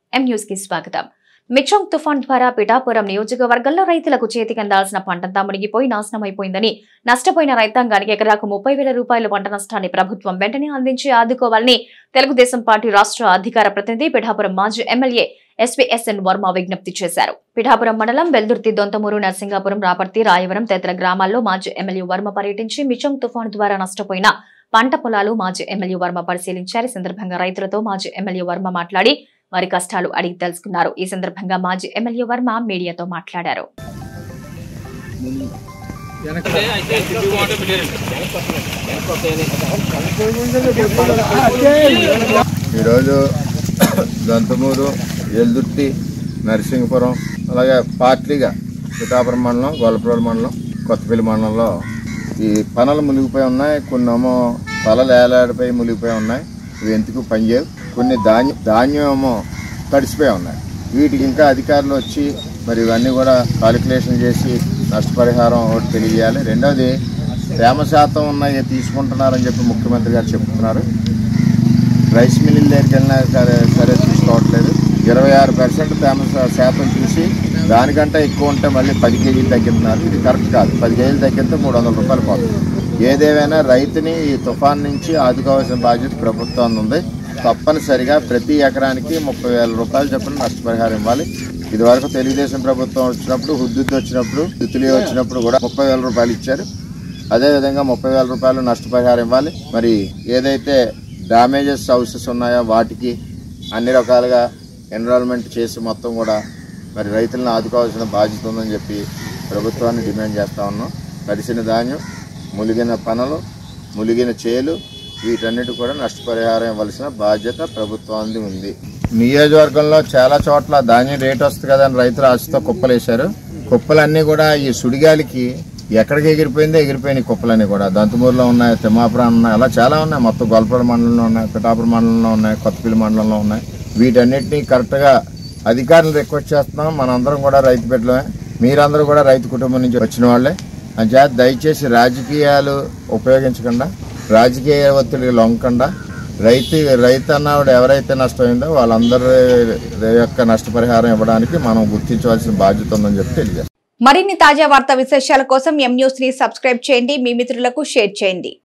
M news కి స్వాగతం మిక్షంగ్ తుఫాన్ ద్వారా పిఠాపురం నియోజకవర్గంలో రైతులకు చేతికి అందాల్సిన పంటంతా మునిగిపోయి నాశనమైపోయిందని నష్టపోయిన రైతాంగానికి ఎకరాకు ముప్పై వేల రూపాయల పంట నష్టాన్ని ప్రభుత్వం వెంటనే అందించి ఆదుకోవాలని తెలుగుదేశం పార్టీ రాష్ట్ర అధికార ప్రతినిధి పిఠాపురం మాజీ ఎమ్మెల్యే ఎస్పీఎస్ఎన్ వర్మ విజ్ఞప్తి చేశారు పిఠాపురం మండలం వెల్దుర్తి దొంతమూరు నర్సింగాపురం రాపర్తి రాయవరం తదితర గ్రామాల్లో మాజీ ఎమ్మెల్యే వర్మ పర్యటించి మిచంగ్ తుఫాను ద్వారా నష్టపోయిన పంట పొలాలు మాజీ ఎమ్మెల్యే వర్మ పరిశీలించారు ఈ సందర్భంగా రైతులతో మాజీ ఎమ్మెల్యే వర్మ మాట్లాడి వారి కష్టాలు అడిగి తెలుసుకున్నారు ఈ సందర్భంగా మాజీ ఎమ్మెల్యే వర్మ మీడియాతో మాట్లాడారు ఈరోజు దంతమూరు ఎల్దుర్తి నరసింగపురం అలాగే పార్ట్లీగా పిఠాపురం మండలం గొల్లపురం మండలం కొత్తపల్లి మండలంలో ఈ పనులు మునిగిపోయి ఉన్నాయి కొన్ని ఏమో తలలు ఏలాడిపోయి మునిగిపోయి ఉన్నాయి ఇవి ఎందుకు పనిచేయవు కొన్ని ధాన్యం ధాన్యం ఏమో తడిసిపోయి ఉన్నాయి వీటికి ఇంకా అధికారులు వచ్చి మరి ఇవన్నీ కూడా కాలిక్యులేషన్ చేసి నష్టపరిహారం ఒకటి తెలియజేయాలి రెండవది తేమ శాతం ఉన్నాయి తీసుకుంటున్నారని చెప్పి ముఖ్యమంత్రి గారు చెప్తున్నారు రైస్ మిల్లుల దగ్గరికి వెళ్ళినా సరే సరే తీసుకోవట్లేదు ఇరవై ఆరు పర్సెంట్ తేమ శా- శాతం చూసి దానికంటే ఎక్కువ ఉంటే మళ్ళీ పది కేజీలు తగ్గిస్తున్నారు ఇది కరెక్ట్ కాదు పది కేజీలు తగ్గితే మూడు వందల రూపాయలు పోతుంది ఏదేమైనా రైతుని ఈ తుఫాన్ నుంచి ఆదుకోవాల్సిన బాధ్యత ప్రభుత్వం ఉంది తప్పనిసరిగా ప్రతి ఎకరానికి ముప్పై వేల రూపాయలు చొప్పున నష్టపరిహారం ఇవ్వాలి ఇదివరకు తెలుగుదేశం ప్రభుత్వం వచ్చినప్పుడు హుద్దుద్దు వచ్చినప్పుడు తితులి వచ్చినప్పుడు కూడా ముప్పై వేల రూపాయలు ఇచ్చారు అదేవిధంగా ముప్పై వేల రూపాయలు నష్టపరిహారం ఇవ్వాలి మరి ఏదైతే డ్యామేజెస్ హౌసెస్ ఉన్నాయో వాటికి అన్ని రకాలుగా ఎన్రోల్మెంట్ చేసి మొత్తం కూడా మరి రైతులను ఆదుకోవాల్సిన బాధ్యత ఉందని చెప్పి ప్రభుత్వాన్ని డిమాండ్ చేస్తా ఉన్నాం తడిసిన ధాన్యం ములిగిన పనులు ములిగిన చేలు వీటన్నిటి కూడా నష్టపరిహారం ఇవ్వాల్సిన బాధ్యత ప్రభుత్వానికి ఉంది నియోజకవర్గంలో చాలా చోట్ల ధాన్యం రేట్ వస్తుంది కదా అని రైతులు ఆశతో కుప్పలేశారు కుప్పలన్నీ కూడా ఈ సుడిగాలికి ఎక్కడికి ఎగిరిపోయిందో ఎగిరిపోయినాయి కుప్పలన్నీ కూడా దంతమూరులో ఉన్నాయి తిమ్మాపురం ఉన్నాయి అలా చాలా ఉన్నాయి మొత్తం గొల్పల మండలంలో ఉన్నాయి పిఠాపురం మండలంలో ఉన్నాయి కొత్తపల్లి మండలంలో ఉన్నాయి వీటన్నిటినీ కరెక్ట్గా అధికారులు రిక్వెస్ట్ చేస్తున్నాం మనందరం కూడా రైతు బిడ్డలమే మీరందరూ కూడా రైతు కుటుంబం నుంచి వచ్చిన వాళ్ళే అంచేత దయచేసి రాజకీయాలు ఉపయోగించకుండా రాజకీయ ఒత్తిడికి లొంగకుండా రైతు రైతు అన్నవాడు ఎవరైతే నష్టమైందో వాళ్ళందరి యొక్క నష్టపరిహారం ఇవ్వడానికి మనం గుర్తించవలసిన బాధ్యత ఉందని చెప్పి తెలియజేస్తాం మరిన్ని తాజా వార్తా విశేషాల కోసం ఎం న్యూస్ ని సబ్స్క్రైబ్ చేయండి మీ మిత్రులకు షేర్ చేయండి